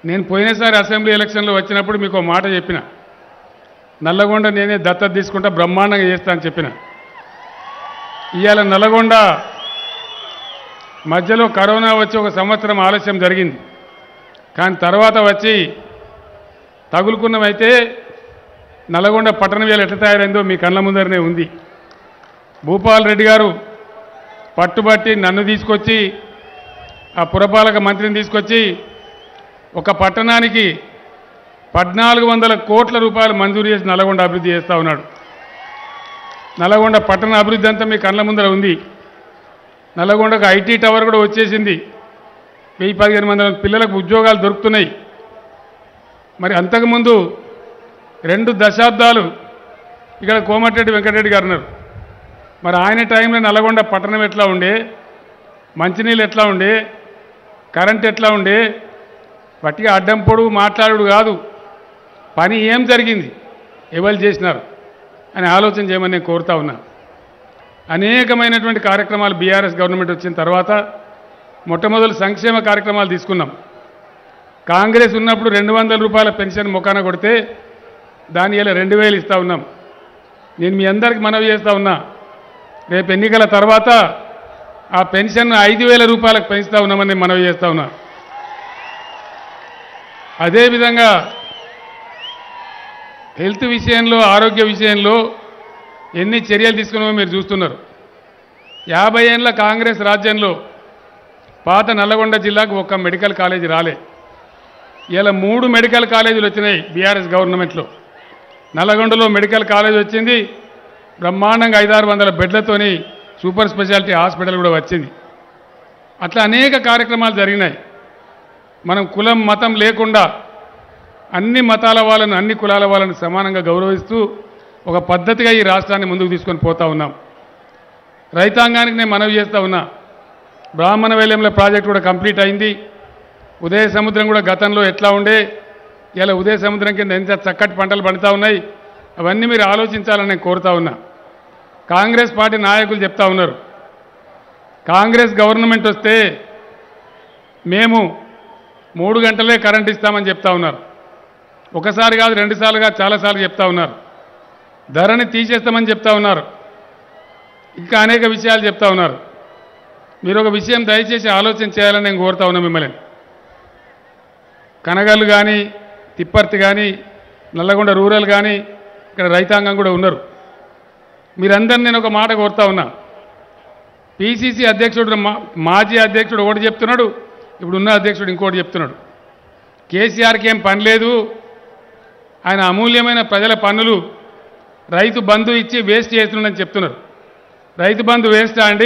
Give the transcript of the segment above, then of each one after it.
నేను పోయినసారి అసెంబ్లీ ఎలక్షన్లో వచ్చినప్పుడు మీకు ఒక మాట చెప్పిన నల్లగొండ నేనే దత్తత తీసుకుంటా బ్రహ్మాండంగా చేస్తా అని చెప్పిన ఇవాళ నల్లగొండ మధ్యలో కరోనా వచ్చి ఒక సంవత్సరం ఆలస్యం జరిగింది కానీ తర్వాత వచ్చి తగులుకున్నమైతే నల్లగొండ పట్టణం వేలు ఎట్లా తయారైందో మీ కళ్ళ ముందరనే ఉంది భూపాల్ రెడ్డి గారు పట్టుబట్టి నన్ను తీసుకొచ్చి ఆ పురపాలక మంత్రిని తీసుకొచ్చి ఒక పట్టణానికి పద్నాలుగు వందల కోట్ల రూపాయలు మంజూరు చేసి నల్గొండ అభివృద్ధి చేస్తూ ఉన్నాడు నల్గొండ పట్టణ అభివృద్ధి అంతా మీ కళ్ళ ముందర ఉంది నల్గొండకు ఐటీ టవర్ కూడా వచ్చేసింది వెయ్యి పదిహేను మంది పిల్లలకు ఉద్యోగాలు దొరుకుతున్నాయి మరి అంతకుముందు రెండు దశాబ్దాలు ఇక్కడ కోమటిరెడ్డి వెంకటరెడ్డి గారు ఉన్నారు మరి ఆయన టైంలో నల్గొండ పట్టణం ఎట్లా ఉండే మంచినీళ్ళు ఎట్లా ఉండే కరెంట్ ఎట్లా ఉండే వట్టిగా అడ్డం పొడుగు మాట్లాడు కాదు పని ఏం జరిగింది ఎవరు చేసినారు అని ఆలోచన చేయమని నేను కోరుతా ఉన్నా అనేకమైనటువంటి కార్యక్రమాలు బీఆర్ఎస్ గవర్నమెంట్ వచ్చిన తర్వాత మొట్టమొదటి సంక్షేమ కార్యక్రమాలు తీసుకున్నాం కాంగ్రెస్ ఉన్నప్పుడు రెండు వందల రూపాయల పెన్షన్ ముఖాన కొడితే దాని ఇలా రెండు వేలు ఇస్తా ఉన్నాం నేను మీ అందరికి మనవి చేస్తా ఉన్నా రేపు ఎన్నికల తర్వాత ఆ పెన్షన్ ఐదు వేల రూపాయలకు పెంచుతా ఉన్నామని నేను మనవి చేస్తా ఉన్నా అదేవిధంగా హెల్త్ విషయంలో ఆరోగ్య విషయంలో ఎన్ని చర్యలు తీసుకున్నామో మీరు చూస్తున్నారు యాభై ఏళ్ళ కాంగ్రెస్ రాజ్యంలో పాత నల్లగొండ జిల్లాకు ఒక్క మెడికల్ కాలేజీ రాలే ఇలా మూడు మెడికల్ కాలేజీలు వచ్చినాయి బీఆర్ఎస్ గవర్నమెంట్లో నల్లగొండలో మెడికల్ కాలేజ్ వచ్చింది బ్రహ్మాండంగా ఐదారు వందల బెడ్లతోని సూపర్ స్పెషాలిటీ హాస్పిటల్ కూడా వచ్చింది అట్లా అనేక కార్యక్రమాలు జరిగినాయి మనం కులం మతం లేకుండా అన్ని మతాల వాళ్ళను అన్ని కులాల వాళ్ళని సమానంగా గౌరవిస్తూ ఒక పద్ధతిగా ఈ రాష్ట్రాన్ని ముందుకు తీసుకొని పోతా ఉన్నాం రైతాంగానికి నేను మనవి చేస్తా ఉన్నా బ్రాహ్మణ వేలంల ప్రాజెక్ట్ కూడా కంప్లీట్ అయింది ఉదయ సముద్రం కూడా గతంలో ఎట్లా ఉండే ఇలా ఉదయ సముద్రం కింద ఎంత చక్కటి పంటలు పండుతూ ఉన్నాయి అవన్నీ మీరు ఆలోచించాలని నేను కోరుతా ఉన్నా కాంగ్రెస్ పార్టీ నాయకులు చెప్తా ఉన్నారు కాంగ్రెస్ గవర్నమెంట్ వస్తే మేము మూడు గంటలే కరెంట్ ఇస్తామని చెప్తా ఉన్నారు ఒకసారి కాదు రెండుసార్లుగా చాలాసార్లు చెప్తా ఉన్నారు ధరని తీసేస్తామని చెప్తా ఉన్నారు ఇంకా అనేక విషయాలు చెప్తా ఉన్నారు మీరు ఒక విషయం దయచేసి ఆలోచన చేయాలని నేను కోరుతా ఉన్నా మిమ్మల్ని కనగళ్ళు కానీ తిప్పర్తి కానీ నల్లగొండ రూరల్ కానీ ఇక్కడ రైతాంగం కూడా ఉన్నారు మీరందరిని నేను ఒక మాట కోరుతా ఉన్నా పిసిసి అధ్యక్షుడు మా- మాజీ అధ్యక్షుడు ఒకటి చెప్తున్నాడు ఇప్పుడు ఉన్న అధ్యక్షుడు ఇంకోటి చెప్తున్నాడు కేసీఆర్కి ఏం పని లేదు ఆయన అమూల్యమైన ప్రజల పన్నులు రైతు బంధు ఇచ్చి వేస్ట్ చేస్తున్నాడని చెప్తున్నారు రైతు బంధు వేస్టా అండి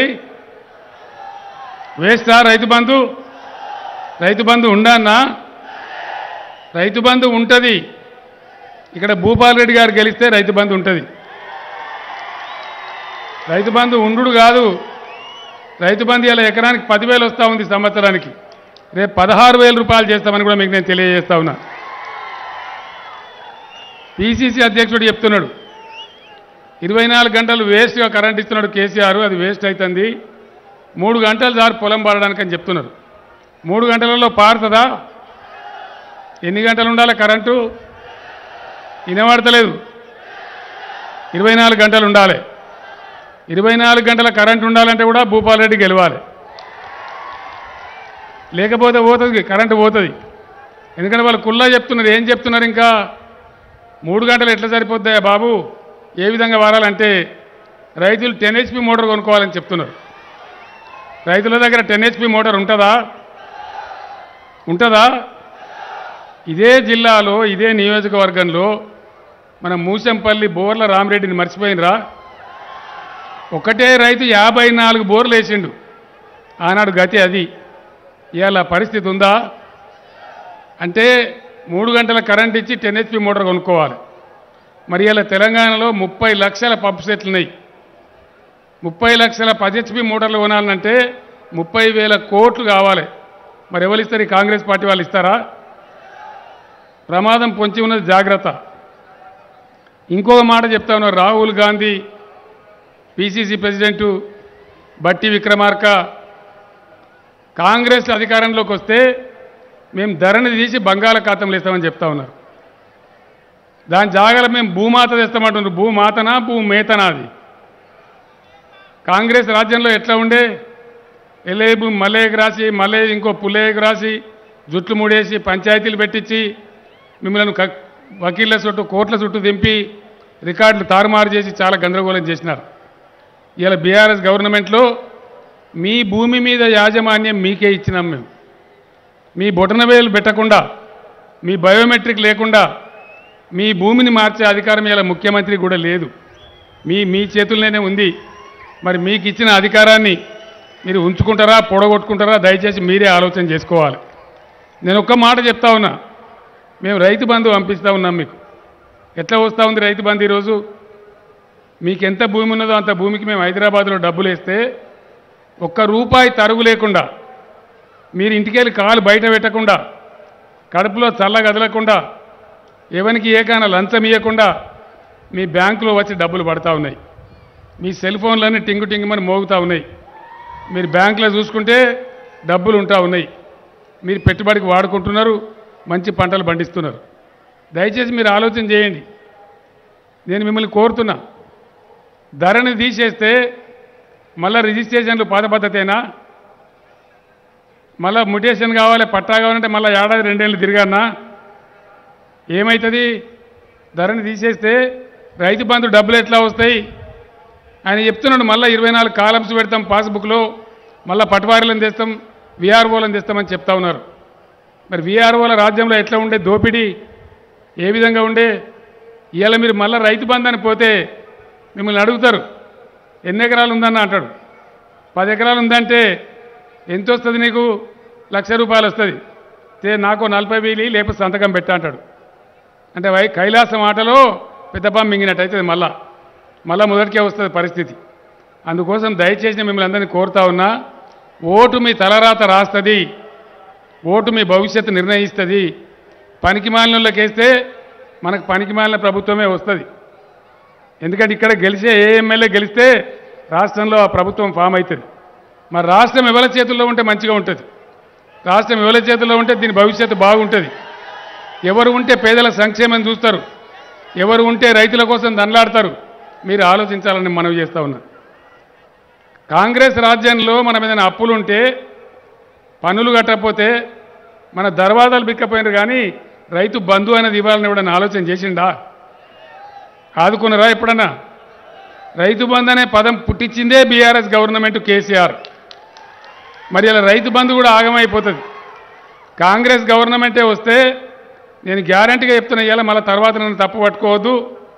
వేస్టా రైతు బంధు రైతు బంధు ఉండన్నా రైతు బంధు ఉంటుంది ఇక్కడ భూపాల్ రెడ్డి గారు గెలిస్తే రైతు బంధు ఉంటుంది రైతు బంధు ఉండు కాదు రైతు బంధు ఇలా ఎకరానికి పదివేలు వస్తూ ఉంది సంవత్సరానికి రేపు పదహారు వేల రూపాయలు చేస్తామని కూడా మీకు నేను తెలియజేస్తా ఉన్నా పిసిసి అధ్యక్షుడు చెప్తున్నాడు ఇరవై నాలుగు గంటలు వేస్ట్గా కరెంట్ ఇస్తున్నాడు కేసీఆర్ అది వేస్ట్ అవుతుంది మూడు గంటలు దారి పొలం పారడానికి అని చెప్తున్నారు మూడు గంటలలో పారుతుందా ఎన్ని గంటలు ఉండాలి కరెంటు వినబడతలేదు ఇరవై నాలుగు గంటలు ఉండాలి ఇరవై నాలుగు గంటల కరెంట్ ఉండాలంటే కూడా భూపాల్ రెడ్డి గెలవాలి లేకపోతే పోతుంది కరెంటు పోతుంది ఎందుకంటే వాళ్ళు కుల్లా చెప్తున్నారు ఏం చెప్తున్నారు ఇంకా మూడు గంటలు ఎట్లా సరిపోద్దాయా బాబు ఏ విధంగా వారాలంటే రైతులు టెన్ హెచ్పి మోటార్ కొనుక్కోవాలని చెప్తున్నారు రైతుల దగ్గర టెన్ హెచ్పి మోటార్ ఉంటుందా ఉంటుందా ఇదే జిల్లాలో ఇదే నియోజకవర్గంలో మన మూసంపల్లి బోర్ల రామరెడ్డిని మర్చిపోయినరా ఒకటే రైతు యాభై నాలుగు బోర్లు వేసిండు ఆనాడు గతి అది ఇవాళ పరిస్థితి ఉందా అంటే మూడు గంటల కరెంట్ ఇచ్చి టెన్ హెచ్పి మోటార్ కొనుక్కోవాలి మరి ఇలా తెలంగాణలో ముప్పై లక్షల పంప్ సెట్లు ఉన్నాయి ముప్పై లక్షల పది హెచ్పి మోటార్లు కొనాలంటే ముప్పై వేల కోట్లు కావాలి మరి ఎవరు ఇస్తారు ఈ కాంగ్రెస్ పార్టీ వాళ్ళు ఇస్తారా ప్రమాదం పొంచి ఉన్నది జాగ్రత్త ఇంకొక మాట చెప్తా ఉన్నారు రాహుల్ గాంధీ పిసిసి ప్రెసిడెంటు బట్టి విక్రమార్క కాంగ్రెస్ అధికారంలోకి వస్తే మేము ధరని తీసి బంగాళాఖాతంలో ఇస్తామని చెప్తా ఉన్నారు దాని జాగాలో మేము భూమాత తెస్తామంటున్నారు భూమాతనా భూమేతనా అది కాంగ్రెస్ రాజ్యంలో ఎట్లా ఉండే ఎల్లే భూమి మల్లయ్యకు రాసి మళ్ళీ ఇంకో పుల్లయ్యకు రాసి జుట్లు ముడేసి పంచాయతీలు పెట్టించి మిమ్మల్ని క- వకీళ్ళ చుట్టూ కోట్ల చుట్టూ దింపి రికార్డులు తారుమారు చేసి చాలా గందరగోళం చేసినారు ఇలా బీఆర్ఎస్ గవర్నమెంట్లో మీ భూమి మీద యాజమాన్యం మీకే ఇచ్చినాం మేము మీ బొటనవేలు పెట్టకుండా మీ బయోమెట్రిక్ లేకుండా మీ భూమిని మార్చే అధికారం ఇలా ముఖ్యమంత్రి కూడా లేదు మీ మీ చేతుల్లోనే ఉంది మరి మీకు ఇచ్చిన అధికారాన్ని మీరు ఉంచుకుంటారా పొడగొట్టుకుంటారా దయచేసి మీరే ఆలోచన చేసుకోవాలి నేను ఒక్క మాట చెప్తా ఉన్నా మేము రైతు బంధు పంపిస్తూ ఉన్నాం మీకు ఎట్లా వస్తూ ఉంది రైతు బంధు ఈరోజు మీకు ఎంత భూమి ఉన్నదో అంత భూమికి మేము హైదరాబాద్లో డబ్బులు వేస్తే ఒక్క రూపాయి తరుగు లేకుండా మీరు ఇంటికెళ్ళి కాలు బయట పెట్టకుండా కడుపులో చల్ల కదలకుండా ఎవరికి ఏకైనా లంచం ఇవ్వకుండా మీ బ్యాంకులో వచ్చి డబ్బులు పడతా ఉన్నాయి మీ సెల్ ఫోన్లన్నీ టింగు టింగుమని మోగుతూ ఉన్నాయి మీరు బ్యాంకులో చూసుకుంటే డబ్బులు ఉంటా ఉన్నాయి మీరు పెట్టుబడికి వాడుకుంటున్నారు మంచి పంటలు పండిస్తున్నారు దయచేసి మీరు ఆలోచన చేయండి నేను మిమ్మల్ని కోరుతున్నా ధరని తీసేస్తే మళ్ళీ రిజిస్ట్రేషన్లు పాత పద్ధతేనా మళ్ళీ ముటేషన్ కావాలి పట్టా కావాలంటే మళ్ళీ ఏడాది రెండేళ్ళు తిరిగానా ఏమవుతుంది ధరని తీసేస్తే రైతు బంధు డబ్బులు ఎట్లా వస్తాయి ఆయన చెప్తున్నాడు మళ్ళీ ఇరవై నాలుగు కాలమ్స్ పెడతాం పాస్బుక్లో మళ్ళీ పటవారీలను తెస్తాం విఆర్ఓలను తెస్తామని చెప్తా ఉన్నారు మరి విఆర్ఓల రాజ్యంలో ఎట్లా ఉండే దోపిడీ ఏ విధంగా ఉండే ఇవాళ మీరు మళ్ళీ రైతు బంధు అని పోతే మిమ్మల్ని అడుగుతారు ఎన్ని ఎకరాలు ఉందన్న అంటాడు పది ఎకరాలు ఉందంటే ఎంత వస్తుంది నీకు లక్ష రూపాయలు వస్తుంది తే నాకు నలభై వేలు లేకపోతే సంతకం పెట్టా అంటాడు అంటే వై కైలాసం ఆటలో పెద్దపాం మింగినట్టు అవుతుంది మళ్ళా మళ్ళా మొదటికే వస్తుంది పరిస్థితి అందుకోసం దయచేసి నేను మిమ్మల్ని అందరినీ కోరుతా ఉన్నా ఓటు మీ తలరాత రాస్తుంది ఓటు మీ భవిష్యత్తు నిర్ణయిస్తుంది పనికి మాలినోళ్ళకి వేస్తే మనకు పనికి మాలిన ప్రభుత్వమే వస్తుంది ఎందుకంటే ఇక్కడ గెలిచే ఏ ఎమ్మెల్యే గెలిస్తే రాష్ట్రంలో ఆ ప్రభుత్వం ఫామ్ అవుతుంది మరి రాష్ట్రం ఎవరి చేతుల్లో ఉంటే మంచిగా ఉంటుంది రాష్ట్రం ఎవరి చేతుల్లో ఉంటే దీని భవిష్యత్తు బాగుంటుంది ఎవరు ఉంటే పేదల సంక్షేమం చూస్తారు ఎవరు ఉంటే రైతుల కోసం దండలాడతారు మీరు ఆలోచించాలని మనవి చేస్తా ఉన్నా కాంగ్రెస్ రాజ్యంలో మన మీద అప్పులు ఉంటే పన్నులు కట్టకపోతే మన దర్వాదాలు బిక్కపోయినారు కానీ రైతు బంధు అనేది ఇవ్వాలని ఎవడన్నా ఆలోచన చేసిండా ఆదుకున్నారా ఎప్పుడన్నా రైతు బంధు అనే పదం పుట్టించిందే బీఆర్ఎస్ గవర్నమెంట్ కేసీఆర్ మరి ఇలా రైతు బంధు కూడా ఆగమైపోతుంది కాంగ్రెస్ గవర్నమెంటే వస్తే నేను గ్యారంటీగా చెప్తున్నా ఇవాళ మళ్ళీ తర్వాత నన్ను తప్పు పట్టుకోవద్దు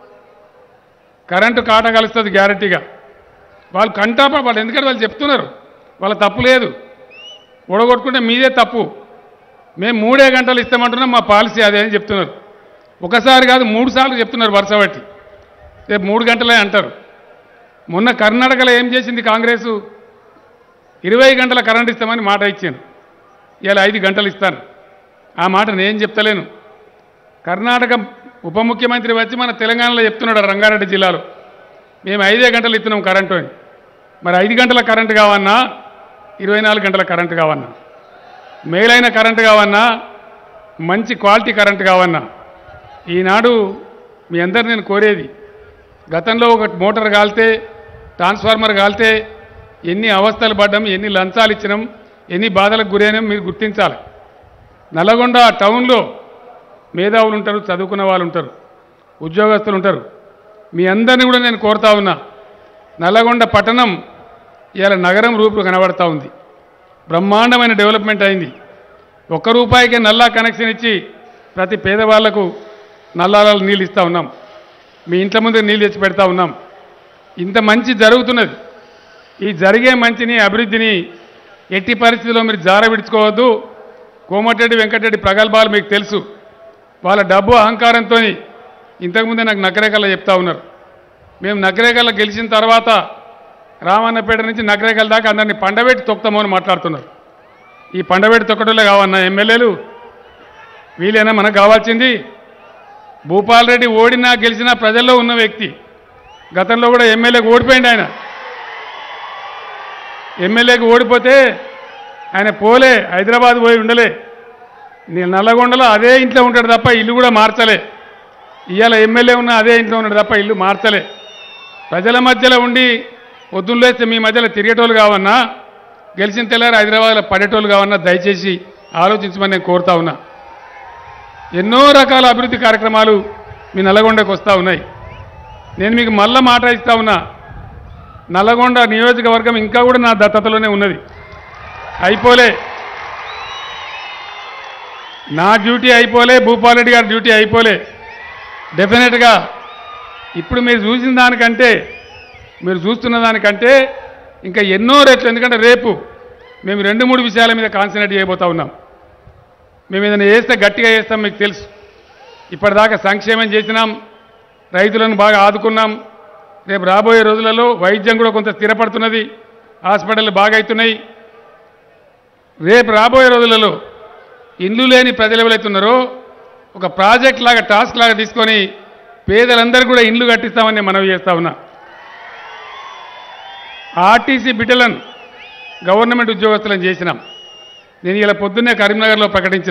కరెంటు కాట కలుస్తుంది గ్యారంటీగా వాళ్ళు కంటాప వాళ్ళు ఎందుకంటే వాళ్ళు చెప్తున్నారు వాళ్ళ తప్పు లేదు ఓడగొట్టుకుంటే మీదే తప్పు మేము మూడే గంటలు ఇస్తామంటున్నాం మా పాలసీ అదే అని చెప్తున్నారు ఒకసారి కాదు మూడు సార్లు చెప్తున్నారు వరుస బట్టి రేపు మూడు గంటలే అంటారు మొన్న కర్ణాటకలో ఏం చేసింది కాంగ్రెసు ఇరవై గంటల కరెంట్ ఇస్తామని మాట ఇచ్చాను ఇలా ఐదు గంటలు ఇస్తాను ఆ మాట నేను చెప్తలేను కర్ణాటక ఉప ముఖ్యమంత్రి వచ్చి మన తెలంగాణలో చెప్తున్నాడు రంగారెడ్డి జిల్లాలో మేము ఐదే గంటలు ఇస్తున్నాం కరెంటు అని మరి ఐదు గంటల కరెంటు కావన్నా ఇరవై నాలుగు గంటల కరెంటు కావన్నా మేలైన కరెంటు కావన్నా మంచి క్వాలిటీ కరెంటు కావన్నా ఈనాడు మీ అందరు నేను కోరేది గతంలో ఒక మోటార్ కాలితే ట్రాన్స్ఫార్మర్ కాలితే ఎన్ని అవస్థలు పడ్డాం ఎన్ని లంచాలు ఇచ్చినాం ఎన్ని బాధలకు గురైనాం మీరు గుర్తించాలి నల్లగొండ టౌన్లో మేధావులు ఉంటారు చదువుకున్న వాళ్ళు ఉంటారు ఉద్యోగస్తులు ఉంటారు మీ అందరినీ కూడా నేను కోరుతా ఉన్నా నల్లగొండ పట్టణం ఇవాళ నగరం రూపు కనబడతా ఉంది బ్రహ్మాండమైన డెవలప్మెంట్ అయింది ఒక్క రూపాయికే నల్లా కనెక్షన్ ఇచ్చి ప్రతి పేదవాళ్లకు నల్లాలలో నీళ్ళు ఇస్తూ ఉన్నాం మీ ఇంట్ల ముందు నీళ్ళు తెచ్చి పెడతా ఉన్నాం ఇంత మంచి జరుగుతున్నది ఈ జరిగే మంచిని అభివృద్ధిని ఎట్టి పరిస్థితుల్లో మీరు జార విడుచుకోవద్దు కోమటిరెడ్డి వెంకటరెడ్డి ప్రగల్భాలు మీకు తెలుసు వాళ్ళ డబ్బు అహంకారంతో ఇంతకుముందే నాకు నకరేకల్లో చెప్తా ఉన్నారు మేము నకరేకల్లో గెలిచిన తర్వాత రామన్నపేట నుంచి నకరేకల్ దాకా అందరినీ పండబెట్టి తొక్కుతామో అని మాట్లాడుతున్నారు ఈ పండబెట్టి తొక్కటంలో కావన్నా ఎమ్మెల్యేలు వీళ్ళైనా మనకు కావాల్సింది భూపాల్ రెడ్డి ఓడినా గెలిచినా ప్రజల్లో ఉన్న వ్యక్తి గతంలో కూడా ఎమ్మెల్యేకి ఓడిపోయింది ఆయన ఎమ్మెల్యేకి ఓడిపోతే ఆయన పోలే హైదరాబాద్ పోయి ఉండలే నేను నల్లగొండలో అదే ఇంట్లో ఉంటాడు తప్ప ఇల్లు కూడా మార్చలే ఇవాళ ఎమ్మెల్యే ఉన్న అదే ఇంట్లో ఉన్నాడు తప్ప ఇల్లు మార్చలే ప్రజల మధ్యలో ఉండి పొద్దున్న లేస్తే మీ మధ్యలో తిరిగేటోళ్ళు కావన్నా గెలిచిన తెల్లారి హైదరాబాద్లో పడేటోళ్ళు కావన్నా దయచేసి ఆలోచించమని నేను కోరుతా ఉన్నా ఎన్నో రకాల అభివృద్ధి కార్యక్రమాలు మీ నల్లగొండకు వస్తూ ఉన్నాయి నేను మీకు మళ్ళా మాట ఇస్తా ఉన్నా నల్లగొండ నియోజకవర్గం ఇంకా కూడా నా దత్తతలోనే ఉన్నది అయిపోలే నా డ్యూటీ అయిపోలే భూపాలరెడ్డి గారి డ్యూటీ అయిపోలే డెఫినెట్గా ఇప్పుడు మీరు చూసిన దానికంటే మీరు చూస్తున్న దానికంటే ఇంకా ఎన్నో రెట్లు ఎందుకంటే రేపు మేము రెండు మూడు విషయాల మీద కాన్సన్ట్రేట్ చేయబోతా ఉన్నాం మేము ఏదైనా చేస్తే గట్టిగా చేస్తాం మీకు తెలుసు ఇప్పటిదాకా సంక్షేమం చేసినాం రైతులను బాగా ఆదుకున్నాం రేపు రాబోయే రోజులలో వైద్యం కూడా కొంత స్థిరపడుతున్నది హాస్పిటల్ బాగా అవుతున్నాయి రేపు రాబోయే రోజులలో ఇల్లు లేని ప్రజలు ఎవరైతే ఉన్నారో ఒక ప్రాజెక్ట్ లాగా టాస్క్ లాగా తీసుకొని పేదలందరూ కూడా ఇండ్లు కట్టిస్తామని నేను మనవి చేస్తా ఉన్నా ఆర్టీసీ బిడ్డలను గవర్నమెంట్ ఉద్యోగస్తులను చేసినాం నేను ఇలా పొద్దున్నే కరీంనగర్లో ప్రకటించిన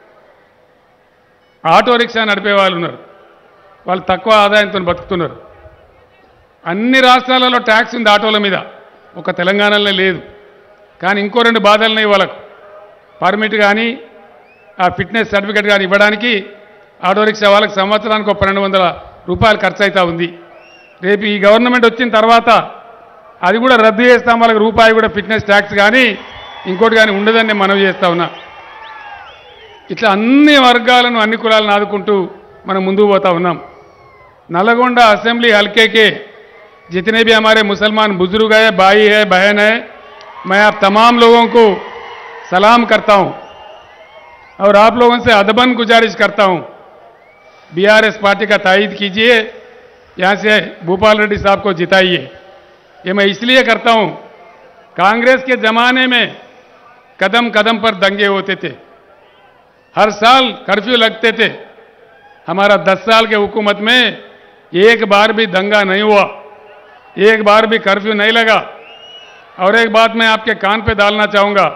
ఆటో రిక్షా నడిపే వాళ్ళు ఉన్నారు వాళ్ళు తక్కువ ఆదాయంతో బతుకుతున్నారు అన్ని రాష్ట్రాలలో ట్యాక్స్ ఉంది ఆటోల మీద ఒక తెలంగాణలో లేదు కానీ ఇంకో రెండు బాధలు ఉన్నాయి వాళ్ళకు పర్మిట్ కానీ ఆ ఫిట్నెస్ సర్టిఫికేట్ కానీ ఇవ్వడానికి ఆటో రిక్షా వాళ్ళకి సంవత్సరానికి ఒక పన్నెండు వందల రూపాయలు ఖర్చు అవుతా ఉంది రేపు ఈ గవర్నమెంట్ వచ్చిన తర్వాత అది కూడా రద్దు చేస్తాం వాళ్ళకి రూపాయి కూడా ఫిట్నెస్ ట్యాక్స్ కానీ ఇంకోటి కానీ ఉండదని నేను మనవి చేస్తా ఉన్నా ఇట్లా అన్ని వర్గాలను అన్ని కులాలను ఆదుకుంటూ మనం ముందుకు పోతా ఉన్నాం नलगोंडा असेंबली हल्के के जितने भी हमारे मुसलमान बुजुर्ग है भाई है बहन है मैं आप तमाम लोगों को सलाम करता हूं और आप लोगों से अदबन गुजारिश करता हूं बीआरएस पार्टी का तायद कीजिए यहां से भूपाल रेड्डी साहब को जिताइए ये मैं इसलिए करता हूं कांग्रेस के जमाने में कदम कदम पर दंगे होते थे हर साल कर्फ्यू लगते थे हमारा दस साल के हुकूमत में एक बार भी दंगा नहीं हुआ एक बार भी कर्फ्यू नहीं लगा और एक बात मैं आपके कान पे डालना चाहूंगा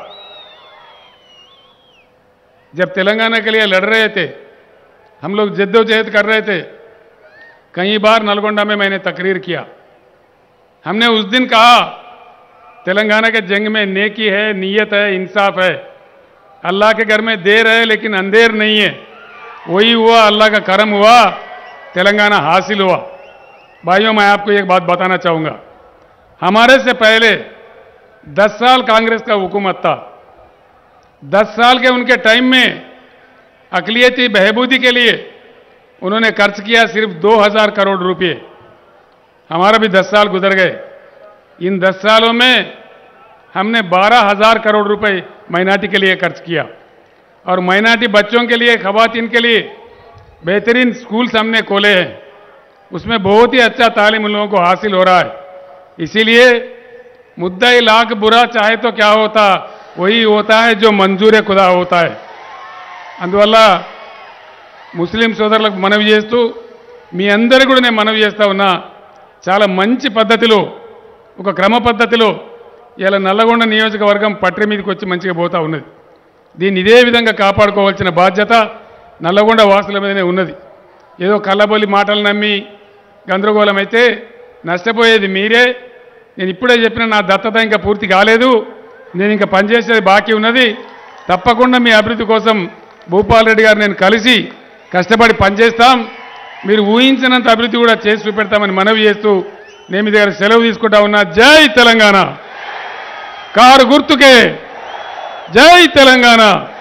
जब तेलंगाना के लिए लड़ रहे थे हम लोग जद्दोजहद कर रहे थे कई बार नलगोंडा में मैंने तकरीर किया हमने उस दिन कहा तेलंगाना के जंग में नेकी है नीयत है इंसाफ है अल्लाह के घर में देर है लेकिन अंधेर नहीं है वही हुआ अल्लाह का करम हुआ तेलंगाना हासिल हुआ भाइयों मैं आपको एक बात बताना चाहूंगा हमारे से पहले 10 साल कांग्रेस का हुकूमत था 10 साल के उनके टाइम में अकलियती बहबूदी के लिए उन्होंने खर्च किया सिर्फ 2000 करोड़ रुपए हमारा भी 10 साल गुजर गए इन 10 सालों में हमने 12000 करोड़ रुपए माइनॉरिटी के लिए खर्च किया और माइनॉरिटी बच्चों के लिए खवातीन के लिए बेहतरीन स्कूल्स हमने खोले हैं उसमें बहुत ही अच्छा तालीम उन लोगों को हासिल हो रहा है इसीलिए मुद्दा ही लाख बुरा चाहे तो क्या होता वही होता है जो मंजूर खुदा होता है అందువల్ల ముస్లిం సోదరులకు మనవి చేస్తూ మీ అందరూ కూడా నేను మనవి చేస్తా ఉన్నా చాలా మంచి పద్ధతిలో ఒక క్రమ పద్ధతిలో ఇలా నల్లగొండ నియోజకవర్గం పట్రి మీదకి వచ్చి మంచిగా పోతా ఉన్నది దీన్ని ఇదే విధంగా కాపాడుకోవాల్సిన బాధ్యత నల్లగొండ వాసుల మీదనే ఉన్నది ఏదో కళ్ళబొల్లి మాటలు నమ్మి గందరగోళం అయితే నష్టపోయేది మీరే నేను ఇప్పుడే చెప్పిన నా దత్తత ఇంకా పూర్తి కాలేదు నేను ఇంకా పనిచేసేది బాకీ ఉన్నది తప్పకుండా మీ అభివృద్ధి కోసం భూపాల్ రెడ్డి గారు నేను కలిసి కష్టపడి పనిచేస్తాం మీరు ఊహించినంత అభివృద్ధి కూడా చేసి చూపెడతామని మనవి చేస్తూ నేను మీ దగ్గర సెలవు తీసుకుంటా ఉన్నా జై తెలంగాణ కారు గుర్తుకే జై తెలంగాణ